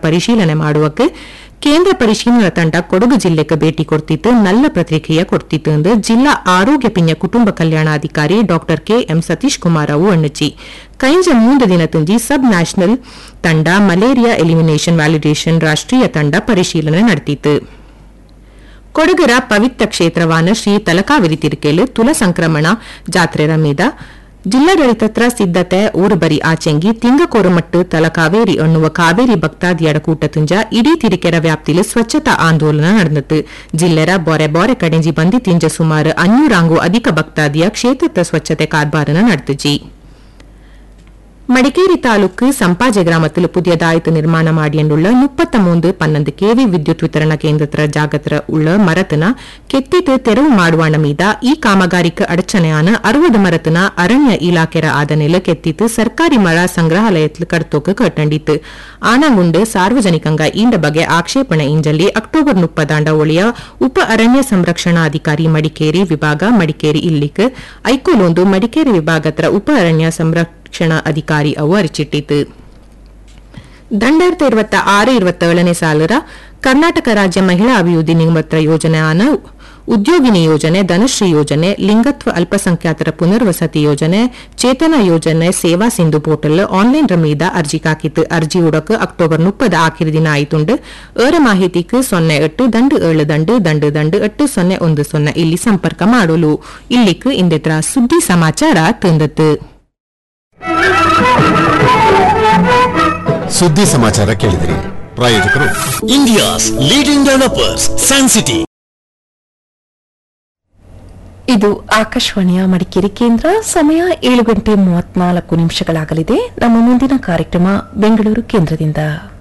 ಪರಿಶೀಲನೆ ಮಾಡುವಕ್ಕೆ ಕೇಂದ್ರ ಪರಿಶೀಲನಾ ತಂಡ ಕೊಡಗು ಜಿಲ್ಲೆಗೆ ಭೇಟಿ ಕೊಡ್ತಿತ್ತು ನಲ್ಲ ಪ್ರತಿಕ್ರಿಯೆ ಕೊಡ್ತಿತ್ತು ಎಂದು ಜಿಲ್ಲಾ ಆರೋಗ್ಯ ಪಿಂಜ ಕುಟುಂಬ ಕಲ್ಯಾಣಾಧಿಕಾರಿ doctor K M Satish Kumar ಅವು ಅಣ್ಣಚಿ ಕೈಂಜ ಮೂಂದು ದಿನ ತುಂಜಿ ಸಬ್ ನ್ಯಾಷನಲ್ ತಂಡ ಮಲೇರಿಯಾ ಎಲಿಮಿನೇಷನ್ ವ್ಯಾಲಿಡೇಷನ್ ರಾಷ್ಟ್ರೀಯ ತಂಡ ಪರಿಶೀಲನೆ ನಡೆತಿತ್ತು ಕೊಡಗರ ಪವಿತ್ರ ಕ್ಷೇತ್ರವಾನ ಶ್ರೀ ತಲಕಾವೇರಿ ತಿರುಕೇಲು ತುಲ ಸಂಕ್ರಮಣ ಜಾತ್ರೆರ ಮೀದ ಜಿಲ್ಲಾಡಳಿತತ್ರ ಸಿದ್ಧತೆ ಊರುಬರಿ ಆಚೆಂಗಿ ತಿಂಗಕೋರಮಟ್ಟು ತಲಕಾವೇರಿ ಅನ್ನುವ ಕಾವೇರಿ ಭಕ್ತಾದಿಯಡ ಕೂಟ ತುಂಜ ಇಡೀ ತಿರುಕೆರ ವ್ಯಾಪ್ತಿಲು ಸ್ವಚ್ಛತಾ ಆಂದೋಲನ ನಡೆದಿತ್ತು ಜಿಲ್ಲೆರ ಬೊರೆ ಬೊರೆ ಕಡೆಂಜಿ ಬಂದಿ ತಿಂಜ ಸುಮಾರು ಅഞ്ഞൂറാങ്കു ಅಧಿಕ ಭಕ್ತಾದಿಯ ಕ್ಷೇತ್ರದ ಸ್ವಚ್ಛತೆ ಕಾರ್ಬಾರನ ನಡೆದುಜಿ ಮಡಿಕೇರಿ ತಾಲೂಕು ಸಂಪಾಜೆ ಗ್ರಾಮத்தில் புதியதாய்த்து நிர்மாணம் மாடியண்டுள்ள முப்பத்த மூன்று பன்னெண்டு கேவி ವಿದ್ಯುತ್ ವಿತರಣಾ ಕೇಂದ್ರತ್ರ ಜಾಗತ್ರ ಉಳ್ಳ ಮರತನ ಕೆತ್ತಿಟ್ಟು ತೆರವು ಮಾಡುವಾಣ ಮೀದ ಈ ಕಾಮಗಾರಿಕೆ ಅಡಚಣೆಯಾನ ಅರವದು ಮರತನ ಅರಣ್ಯ ಇಲಾಖೆರ ಆದನೆಲು ಕೆತ್ತಿತ್ತು ಸರ್ಕಾರಿ ಮರ ಸಂಗ್ರಹಾಲಯത്തിൽ ಕಡ್ತೋಕ ಕಟ್ಟಂಡಿತ್ತು ಆನಗುಂಡು ಸಾರ್ವಜನಿಕಂಗ ಇಂಡ ಬಗೆ ಆಕ್ಷೇಪಣೆ ಇಂಜಲ್ಲಿ ಅಕ್ಟೋಬರ್ ಮುಪ್ಪದಾಂಡ ಒಳಿಯ ಉಪ ಅರಣ್ಯ ಸಂರಕ್ಷಣಾಧಿಕಾರಿ ಮಡಿಕೇರಿ ವಿಭಾಗ ಮಡಿಕೇರಿ ಇಲ್ಲಿಕ್ ಐಕೋಲೊಂದು ಮಡಿಕೇರಿ ವಿಭಾಗತ್ರ ಉಪ ಅರಣ್ಯ ಸಂರಕ್ಷಣಾ ಅಧಿಕಾರಿ ಅವು ಅರಿಚಿಟ್ಟಿತು ದಂಡಾಯಿರത്തി ഇരുപത്തി ആറ് ഇരുപത്തേಳನೇ ಸಾಲರ ಕರ್ನಾಟಕ ರಾಜ್ಯ ಮಹಿಳಾ ಅಭಿವೃದ್ಧಿ ನಿಗಮತ್ರ ಯೋಜನೆಯಾನ ಉದ್ಯೋಗಿನಿ ಯೋಜನೆ ಧನಶ್ರೀ ಯೋಜನೆ ಲಿಂಗತ್ವ ಅಲ್ಪಸಂಖ್ಯಾತರ ಪುನರ್ವಸತಿ ಯೋಜನೆ ಚೇತನ ಯೋಜನೆ ಸೇವಾ ಸಿಂಧು ಪೋರ್ಟಲ್ ಆನ್ಲೈನ್ ರಮೀದ ಅರ್ಜಿ ಕಾಕಿತ್ತು ಅರ್ಜಿ ಉಡಕ್ ಅಕ್ಟೋಬರ್ ಮುಪ್ಪದ ಆಖಿರಿ ದಿನ ಆಯ್ತುಂಡು ಏರ ಮಾಹಿತಿക്ക് ಸೊನ್ನೆ ಎಟ್ಟು ದಂಡು ಏಳು ದಂಡು ದಂಡು ದಂಡು ಎಟ್ಟು ಸೊನ್ನೆ ಒಂದು ಸೊನ್ನೆ ಇಲ್ಲಿ ಸಂಪರ್ಕ ಮಾಡಲು ಇಲ್ಲಿಕ್ ಇಂದೆತ್ರ ಸುದ್ದಿ ಸಮಾಚಾರ ತಂದತ್ತು ಸುದ್ದಿ ಸಮಾಚಾರ ಕೇಳಿದಿರಿ ಪ್ರಾಯೋಜಕರು India's leading developers san city ಇದು ಆಕಾಶವಾಣಿಯ ಮಡಿಕೇರಿ ಕೇಂದ್ರ ಸಮಯ ಏಳು ಗಂಟೆ ಮೂವತ್ನಾಲ್ಕು ನಿಮಿಷಗಳಾಗಲಿದೆ ನಮ್ಮ ಮುಂದಿನ ಕಾರ್ಯಕ್ರಮ ಬೆಂಗಳೂರು ಕೇಂದ್ರದಿಂದ